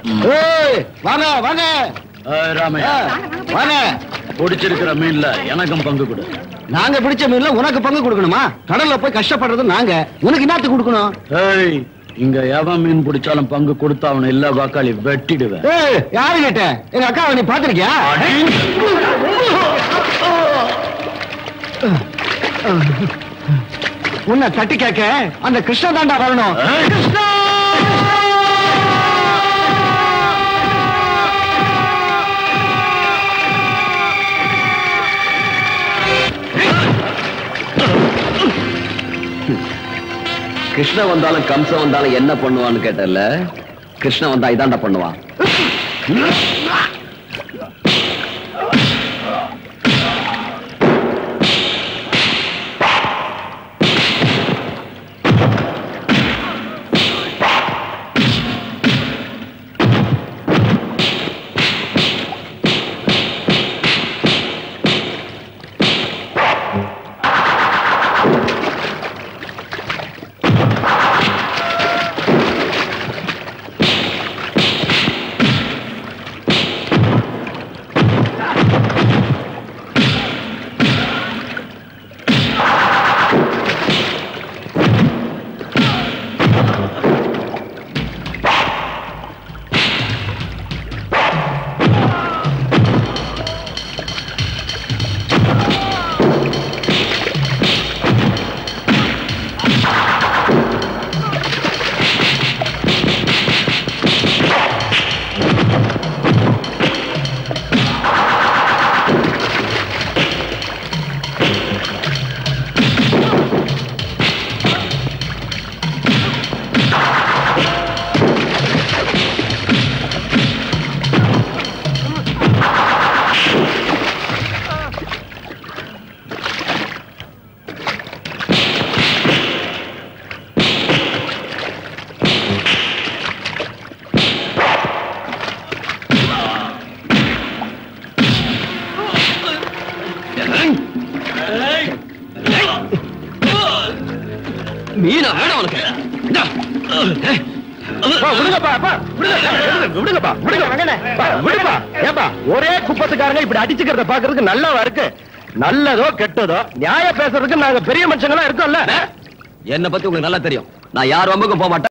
ஏய், வாங்க வாங்க ஏய், ராமையா ஆ, வாங்க பிடிச்சிருக்கிற மீன்ல எனக்கும் பங்கு கொடு நாங்க பிடிச்ச மீன்ல உனக்கு பங்கு கொடுக்கணுமா கடல்ல போய் கஷ்டப்படுறது நாங்க உனக்கு என்னத்து கொடுக்கணும் ஏய் இங்க எவன் மீன் பிடிச்சாலும் பங்கு கொடுத்தா அவனை எல்லா வாக்காளி வெட்டிடுவேன் ஏய், யாரு கேட்ட எங்க அக்காவை நீ பாத்திருக்கியா உன்னை தட்டி கேட்க அந்த கிருஷ்ண தாண்டா வரணும் ஏய். கிருஷ்ணா கிருஷ்ண வந்தாலும் கம்சன் வந்தாலும் என்ன பண்ணுவான்னு கேட்டல கிருஷ்ண வந்தா இதாண்டா பண்ணுவான் மீனா வேணும் உனக்கு இந்தா. அப்பா, விடுங்கப்பா, அப்பா, விடுங்க, விடுங்க, விடுங்கப்பா, விடுங்க. அப்பா, விடுப்பா. ஏப்பா, ஒரே குப்பத்துக்காரங்க இப்படி அடிச்சுக்கிறத பாக்குறதுக்கு நல்லாவா இருக்கு நல்லதோ கெட்டதோ நியாயம் பேசுறதுக்கு நாங்க பெரிய மனுஷங்களா இருக்கோம்ல என்ன பத்தி உங்களுக்கு நல்லா தெரியும் நான் யார் வம்புக்கும் போக மாட்டேன்